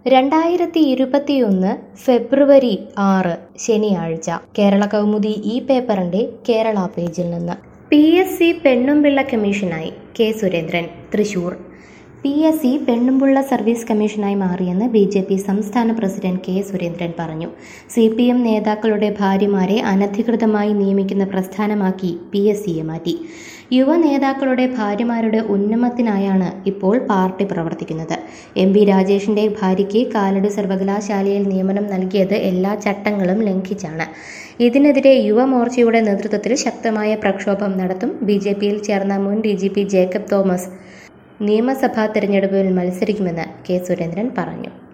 രണ്ടായിരത്തി ഇരുപത്തിയൊന്ന് ഫെബ്രുവരി ആറ് ശനിയാഴ്ച കേരള കൗമുദി ഈ പേപ്പറിന്റെ കേരള പേജിൽ നിന്ന് പി എസ് സി പെണ്ണുംപിള്ള കമ്മീഷനായി K Surendran Thrissur P S C പെണ്ണുംപിള്ള സർവീസ് കമ്മീഷനായി മാറിയെന്ന് ബി ജെ പി സംസ്ഥാന പ്രസിഡന്റ് കെ സുരേന്ദ്രൻ പറഞ്ഞു സി പി എം നേതാക്കളുടെ ഭാര്യമാരെ അനധികൃതമായി നിയമിക്കുന്ന പ്രസ്ഥാനമാക്കി പി എസ് സിയെ മാറ്റി യുവ നേതാക്കളുടെ ഭാര്യമാരുടെ ഉന്നമത്തിനായാണ് ഇപ്പോൾ പാർട്ടി പ്രവർത്തിക്കുന്നത് എം വി രാജേഷിന്റെ ഭാര്യയ്ക്ക് കാലടി സർവകലാശാലയിൽ നിയമനം നൽകിയത് എല്ലാ ചട്ടങ്ങളും ലംഘിച്ചാണ് ഇതിനെതിരെ യുവമോർച്ചയുടെ നേതൃത്വത്തിൽ ശക്തമായ പ്രക്ഷോഭം നടത്തും ബി ജെ പിയിൽ ചേർന്ന മുൻ D G P Jacob Thomas നിയമസഭാ തെരഞ്ഞെടുപ്പിൽ മത്സരിക്കുമെന്ന് കെ സുരേന്ദ്രൻ പറഞ്ഞു